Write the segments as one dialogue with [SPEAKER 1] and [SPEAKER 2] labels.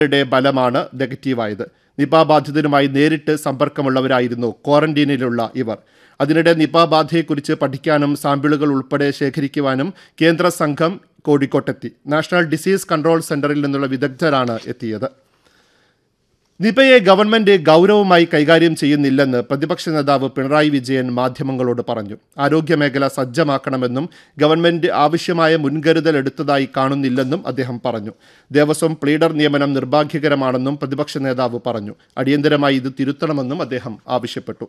[SPEAKER 1] യുടെ ഫലമാണ് നെഗറ്റീവായത് നിപ ബാധിതരുമായി നേരിട്ട് സമ്പർക്കമുള്ളവരായിരുന്നു ക്വാറന്റീനിലുള്ള ഇവർ അതിനിടെ നിപ ബാധയെക്കുറിച്ച് പഠിക്കാനും സാമ്പിളുകൾ ഉൾപ്പെടെ ശേഖരിക്കുവാനും കേന്ദ്ര സംഘം കോഴിക്കോട്ടെത്തി നാഷണൽ ഡിസീസ് കൺട്രോൾ സെന്ററിൽ നിന്നുള്ള വിദഗ്ധരാണ് എത്തിയത് നിപയെ ഗവൺമെന്റ് ഗൗരവമായി കൈകാര്യം ചെയ്യുന്നില്ലെന്ന് പ്രതിപക്ഷ നേതാവ് പിണറായി വിജയൻ മാധ്യമങ്ങളോട് പറഞ്ഞു ആരോഗ്യമേഖല സജ്ജമാക്കണമെന്നും ഗവൺമെന്റ് ആവശ്യമായ മുൻകരുതൽ എടുത്തതായി കാണുന്നില്ലെന്നും അദ്ദേഹം പറഞ്ഞു ദേവസ്വം പ്ലീഡർ നിയമനം നിർഭാഗ്യകരമാണെന്നും പ്രതിപക്ഷ നേതാവ് പറഞ്ഞു അടിയന്തരമായി ഇത് തിരുത്തണമെന്നും അദ്ദേഹം ആവശ്യപ്പെട്ടു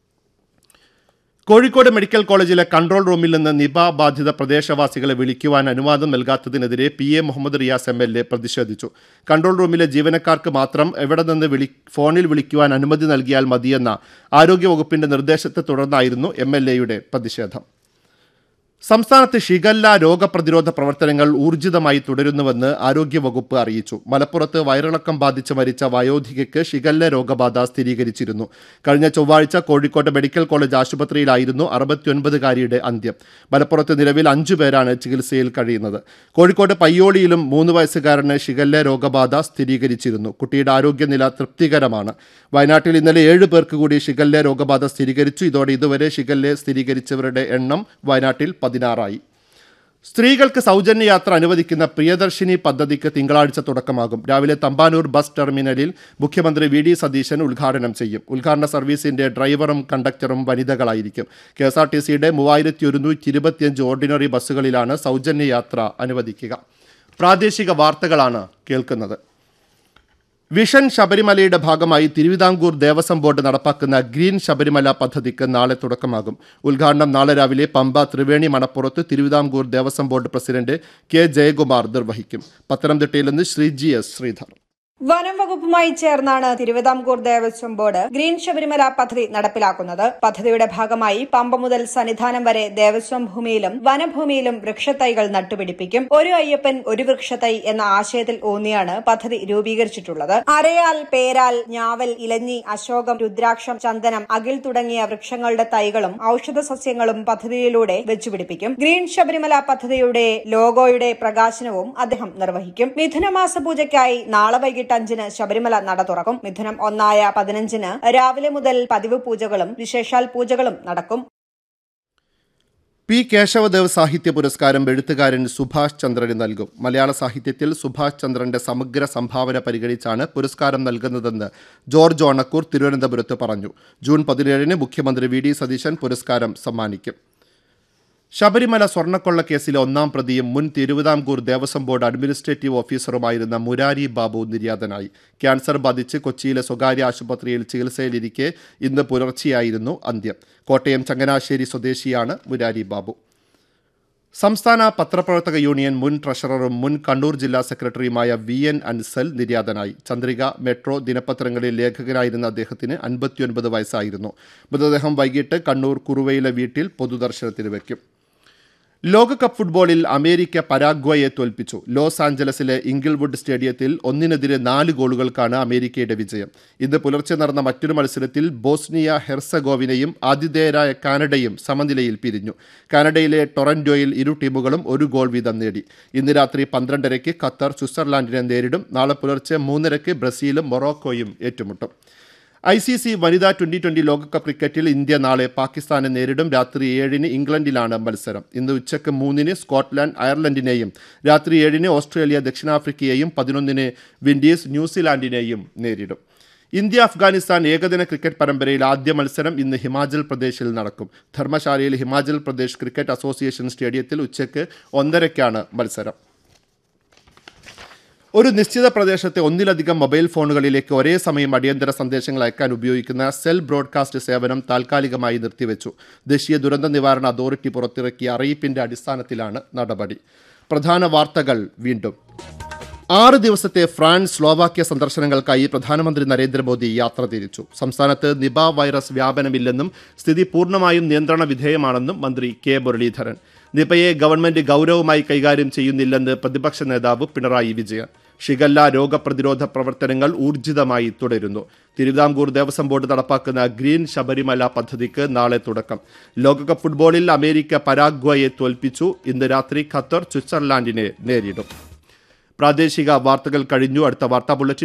[SPEAKER 1] കോഴിക്കോട് മെഡിക്കൽ കോളേജിലെ കൺട്രോൾ റൂമിൽ നിന്ന് നിപ ബാധിത പ്രദേശവാസികളെ വിളിക്കുവാൻ അനുവാദം നൽകാത്തതിനെതിരെ P A Muhammad Riyas M L A പ്രതിഷേധിച്ചു കൺട്രോൾ റൂമിലെ ജീവനക്കാർക്ക് മാത്രം എവിടെ നിന്ന് വിളി ഫോണിൽ വിളിക്കുവാൻ അനുമതി നൽകിയാൽ മതിയെന്ന ആരോഗ്യവകുപ്പിന്റെ നിർദ്ദേശത്തെ തുടർന്നായിരുന്നു എം എൽ എയുടെ പ്രതിഷേധം സംസ്ഥാനത്ത് ഷിഗല്ല രോഗപ്രതിരോധ പ്രവർത്തനങ്ങൾ ഊർജിതമായി തുടരുന്നുവെന്ന് ആരോഗ്യവകുപ്പ് അറിയിച്ചു മലപ്പുറത്ത് വയറിളക്കം ബാധിച്ച് മരിച്ച വയോധികയ്ക്ക് ഷിഗല്ല രോഗബാധ സ്ഥിരീകരിച്ചിരുന്നു കഴിഞ്ഞ ചൊവ്വാഴ്ച കോഴിക്കോട് മെഡിക്കൽ കോളേജ് ആശുപത്രിയിലായിരുന്നു അറുപത്തിയൊൻപതുകാരിയുടെ അന്ത്യം മലപ്പുറത്ത് നിലവിൽ അഞ്ചു പേരാണ് ചികിത്സയിൽ കഴിയുന്നത് കോഴിക്കോട് പയ്യോളിയിലും മൂന്ന് വയസ്സുകാരന് ഷിഗല്ല രോഗബാധ സ്ഥിരീകരിച്ചിരുന്നു കുട്ടിയുടെ ആരോഗ്യനില തൃപ്തികരമാണ് വയനാട്ടിൽ ഇന്നലെ ഏഴ് പേർക്ക് കൂടി ഷിഗല്ല രോഗബാധ സ്ഥിരീകരിച്ചു ഇതോടെ ഇതുവരെ ഷിഗല്ല സ്ഥിരീകരിച്ചവരുടെ എണ്ണം വയനാട്ടിൽ പതിനാറായി സ്ത്രീകൾക്ക് സൗജന്യ യാത്ര അനുവദിക്കുന്ന പ്രിയദർശിനി പദ്ധതിക്ക് തിങ്കളാഴ്ച തുടക്കമാകും രാവിലെ തമ്പാനൂർ ബസ് ടെർമിനലിൽ മുഖ്യമന്ത്രി വി ഡി സതീശൻ ഉദ്ഘാടനം ചെയ്യും ഉദ്ഘാടന സർവീസിന്റെ ഡ്രൈവറും കണ്ടക്ടറും വനിതകളായിരിക്കും കെ എസ് ആർ ടി സിയുടെ മൂവായിരത്തി ഒരുന്നൂറ്റി ഇരുപത്തിയഞ്ച് ഓർഡിനറി ബസ്സുകളിലാണ് സൗജന്യ യാത്ര അനുവദിക്കുക പ്രാദേശിക വാർത്തകളാണ് കേൾക്കുന്നത് വിഷൻ ശബരിമലയുടെ ഭാഗമായി തിരുവിതാംകൂർ ദേവസ്വം ബോർഡ് നടപ്പാക്കുന്ന ഗ്രീൻ ശബരിമല പദ്ധതിക്ക് നാളെ തുടക്കമാകും ഉദ്ഘാടനം നാളെ രാവിലെ പമ്പ ത്രിവേണി മണപ്പുറത്ത് Thiruvithamkoor Devaswom board president K Jayakumar നിർവഹിക്കും പത്തനംതിട്ടയിൽ നിന്ന് ശ്രീജി എസ് ശ്രീധർ
[SPEAKER 2] വനം വകുപ്പുമായി ചേർന്നാണ് തിരുവിതാംകൂർ ദേവസ്വം ബോർഡ് ഗ്രീൻ ശബരിമല പദ്ധതി നടപ്പിലാക്കുന്നത് പദ്ധതിയുടെ ഭാഗമായി പമ്പ മുതൽ സന്നിധാനം വരെ ദേവസ്വം ഭൂമിയിലും വനഭൂമിയിലും വൃക്ഷത്തൈകൾ നട്ടുപിടിപ്പിക്കും ഒരു അയ്യപ്പൻ ഒരു വൃക്ഷത്തൈ എന്ന ആശയത്തിൽ ഊന്നിയാണ് പദ്ധതി രൂപീകരിച്ചിട്ടുള്ളത് അരയാൽ പേരാൽ ഞാവൽ ഇലഞ്ഞി അശോകം രുദ്രാക്ഷം ചന്ദനം അകിൽ തുടങ്ങിയ വൃക്ഷങ്ങളുടെ തൈകളും ഔഷധ സസ്യങ്ങളും പദ്ധതിയിലൂടെ വെച്ചുപിടിപ്പിക്കും ഗ്രീൻ ശബരിമല പദ്ധതിയുടെ ലോഗോയുടെ പ്രകാശനവും അദ്ദേഹം നിർവഹിക്കും മിഥുനമാസ പൂജയ്ക്കായി നാളെ വൈകിട്ട് അഞ്ചിന് ശബരിമല നട തുറക്കും മിഥുനം ഒന്നായ പതിനഞ്ചിന് രാവിലെ മുതൽ പതിവ് പൂജകളും വിശേഷാൽ പൂജകളും നടക്കും
[SPEAKER 1] പി കേശവദേവ് സാഹിത്യ പുരസ്കാരം എഴുത്തുകാരൻ സുഭാഷ് ചന്ദ്രന് നൽകും മലയാള സാഹിത്യത്തിൽ സുഭാഷ് ചന്ദ്രന്റെ സമഗ്ര സംഭാവന പരിഗണിച്ചാണ് പുരസ്കാരം നൽകുന്നതെന്ന് ജോർജ് ഓണക്കൂർ തിരുവനന്തപുരത്ത് പറഞ്ഞു ജൂൺ പതിനേഴിന് മുഖ്യമന്ത്രി വി ഡി സതീശൻ പുരസ്കാരം സമ്മാനിക്കും ശബരിമല സ്വർണ്ണക്കൊള്ള കേസിലെ ഒന്നാം പ്രതിയും മുൻ തിരുവിതാംകൂർ ദേവസ്വം ബോർഡ് അഡ്മിനിസ്ട്രേറ്റീവ് ഓഫീസറുമായിരുന്ന മുരാരി ബാബു നിര്യാതനായി ക്യാൻസർ ബാധിച്ച് കൊച്ചിയിലെ സ്വകാര്യ ആശുപത്രിയിൽ ചികിത്സയിലിരിക്കെ ഇന്ന് പുലർച്ചെയായിരുന്നു അന്ത്യം കോട്ടയം ചങ്ങനാശ്ശേരി സ്വദേശിയാണ് മുരാരി ബാബു സംസ്ഥാന പത്രപ്രവർത്തക യൂണിയൻ മുൻ ട്രഷററും മുൻ കണ്ണൂർ ജില്ലാ സെക്രട്ടറിയുമായ വി എൻ അൻസൽ നിര്യാതനായി ചന്ദ്രിക മെട്രോ ദിനപത്രങ്ങളിൽ ലേഖകനായിരുന്ന അദ്ദേഹത്തിന് അൻപത്തിയൊൻപത് വയസ്സായിരുന്നു മൃതദേഹം വൈകിട്ട് കണ്ണൂർ കുറുവയിലെ വീട്ടിൽ പൊതുദർശനത്തിന് വയ്ക്കും ലോകകപ്പ് ഫുട്ബോളിൽ അമേരിക്ക പരാഗ്വയെ തോൽപ്പിച്ചു ലോസ് ആഞ്ചലസിലെ ഇംഗിൾവുഡ് സ്റ്റേഡിയത്തിൽ ഒന്നിനെതിരെ നാല് ഗോളുകൾക്കാണ് അമേരിക്കയുടെ വിജയം ഇന്ന് പുലർച്ചെ നടന്ന മറ്റൊരു മത്സരത്തിൽ ബോസ്നിയ ഹെർസഗോവിനയും ആതിഥേയരായ കാനഡയും സമനിലയിൽ പിരിഞ്ഞു കാനഡയിലെ ടൊറന്റോയിൽ ഇരു ടീമുകളും ഒരു ഗോൾ വീതം നേടി ഇന്ന് രാത്രി പന്ത്രണ്ടരയ്ക്ക് ഖത്തർ സ്വിറ്റ്സർലാൻഡിനെ നേരിടും നാളെ പുലർച്ചെ മൂന്നരയ്ക്ക് ബ്രസീലും മൊറോക്കോയും ഏറ്റുമുട്ടും ഐ സി സി വനിതാ ട്വന്റി ട്വന്റി ലോകകപ്പ് ക്രിക്കറ്റിൽ ഇന്ത്യ നാളെ പാകിസ്ഥാനെ നേരിടും രാത്രി ഏഴിന് ഇംഗ്ലണ്ടിലാണ് മത്സരം ഇന്ന് ഉച്ചയ്ക്ക് മൂന്നിന് സ്കോട്ട്ലാൻഡ് അയർലൻഡിനെയും രാത്രി ഏഴിന് ഓസ്ട്രേലിയ ദക്ഷിണാഫ്രിക്കയെയും പതിനൊന്നിന് വിൻഡീസ് ന്യൂസിലാൻഡിനെയും നേരിടും ഇന്ത്യ അഫ്ഗാനിസ്ഥാൻ ഏകദിന ക്രിക്കറ്റ് പരമ്പരയിൽ ആദ്യ മത്സരം ഇന്ന് ഹിമാചൽ പ്രദേശിൽ നടക്കും ധർമ്മശാലയിൽ ഹിമാചൽ പ്രദേശ് ക്രിക്കറ്റ് അസോസിയേഷൻ സ്റ്റേഡിയത്തിൽ ഉച്ചയ്ക്ക് ഒന്നരയ്ക്കാണ് മത്സരം ഒരു നിശ്ചിത പ്രദേശത്തെ ഒന്നിലധികം മൊബൈൽ ഫോണുകളിലേക്ക് ഒരേ സമയം അടിയന്തര സന്ദേശങ്ങൾ അയക്കാൻ ഉപയോഗിക്കുന്ന സെൽ ബ്രോഡ്കാസ്റ്റ് സേവനം താൽക്കാലികമായി നിർത്തിവെച്ചു ദേശീയ ദുരന്ത നിവാരണ അതോറിറ്റി പുറത്തിറക്കിയ അറിയിപ്പിന്റെ അടിസ്ഥാനത്തിലാണ് നടപടി പ്രധാന വാർത്തകൾ വീണ്ടും ആറ് ദിവസത്തെ ഫ്രാൻസ് സ്ലോവാക്യ സന്ദർശനങ്ങൾക്കായി പ്രധാനമന്ത്രി നരേന്ദ്രമോദി യാത്ര തിരിച്ചു സംസ്ഥാനത്ത് നിപ വൈറസ് വ്യാപനമില്ലെന്നും സ്ഥിതി പൂർണ്ണമായും നിയന്ത്രണ വിധേയമാണെന്നും മന്ത്രി കെ മുരളീധരൻ നിപയെ ഗവൺമെന്റ് ഗൗരവമായി കൈകാര്യം ചെയ്യുന്നില്ലെന്ന് പ്രതിപക്ഷ നേതാവ് പിണറായി വിജയൻ ഷിഗല്ല രോഗപ്രതിരോധ പ്രവർത്തനങ്ങൾ ഊർജിതമായി തുടരുന്നു തിരുവിതാംകൂർ ദേവസ്വം ബോർഡ് നടപ്പാക്കുന്ന ഗ്രീൻ ശബരിമല പദ്ധതിക്ക് നാളെ തുടക്കം ലോകകപ്പ് ഫുട്ബോളിൽ അമേരിക്ക പരാഗ്വയെ തോൽപ്പിച്ചു ഇന്ന് രാത്രി ഖത്തർ സ്വിറ്റ്സർലാൻഡിനെ നേരിടും പ്രാദേശിക വാർത്തകൾ കഴിഞ്ഞു അടുത്ത വാർത്താ ബുള്ളറ്റിൻ